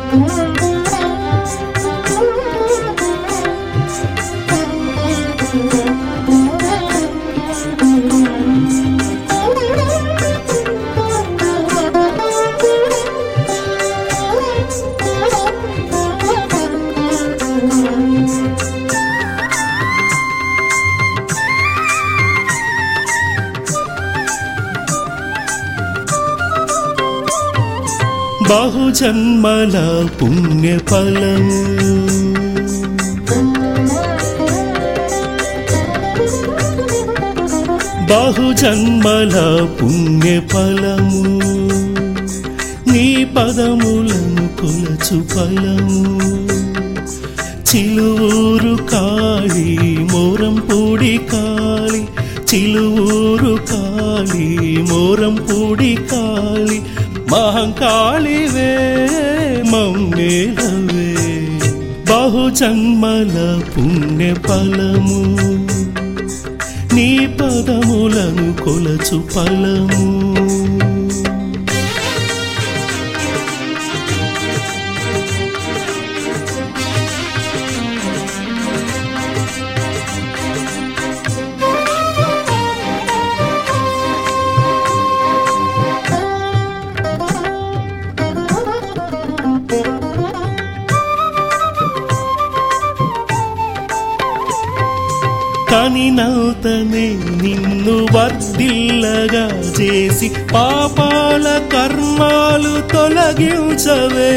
బహుజన్మల పుణ్య ఫలము బహుజన్మల పుణ్య ఫలము నీ పదములను కొలచు ఫలము చిలువూరు కాళి మోరం పూడి కాళి చిలువూరు కాళి మోరం పూడి కాళి మహంకాళివే మమ్మేలవే బహుజన్మల పుణ్య ఫలము నీ పదములను కొలచు ఫలము కనినౌతనే నిన్ను వర్ధిల్లగా చేసి పాపాల కర్మాలు తొలగించవే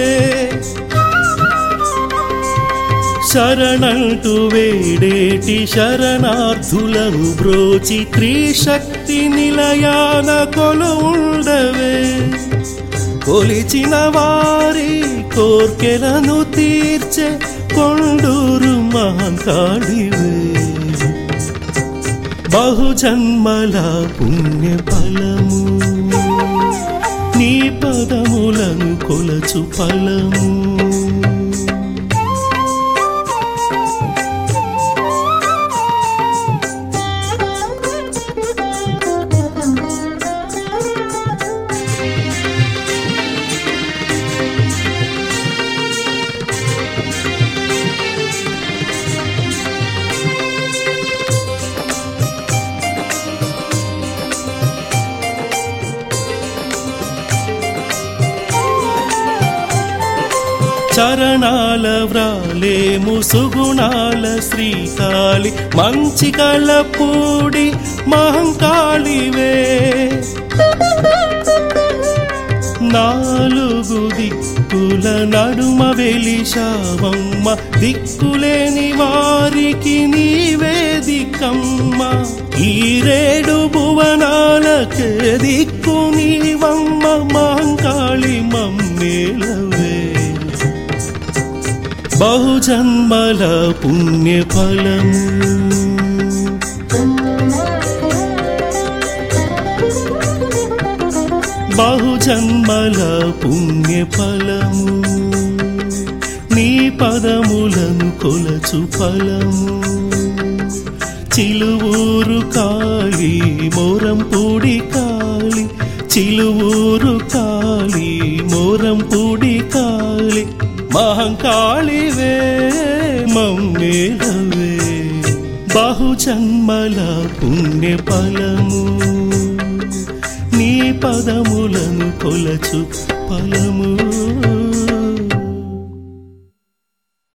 శరణంటూ వేడేటి శరణార్థులను బ్రోచి త్రిశక్తి నిలయాన కొలుండవే కొలిచిన వారి కోర్కెలను తీర్చే కొండూరు మహంకాళివే బహుజన్మల పుణ్య ఫలము నీ పదములను కొలచు ఫలము చరణాల వ్రాలేము సుగుణాల శ్రీకాళి మంచి కళపూడి మహంకాళివే నాలుగు దిక్కుల నడుమ వెలిశావమ్మ దిక్కులేని వారికి నీవే దిక్కమ్మ ఈ రేడు భువనాలకే దిక్కు నీవమ్మ మహంకాళి మమ్మేలవే బహుజన్మల పుణ్య ఫలము బహుజన్మల పుణ్య ఫలము నీ పదములను కొలచు ఫలము చిలువూరు కాళి మోరం పూడి కాళి చిలువూరు కాళి మోరం పూడి కాళి మహంకాళివే మమ్మేలవే బహుజన్మల పుణ్య ఫలము నీ పదములను కొలచు ఫలము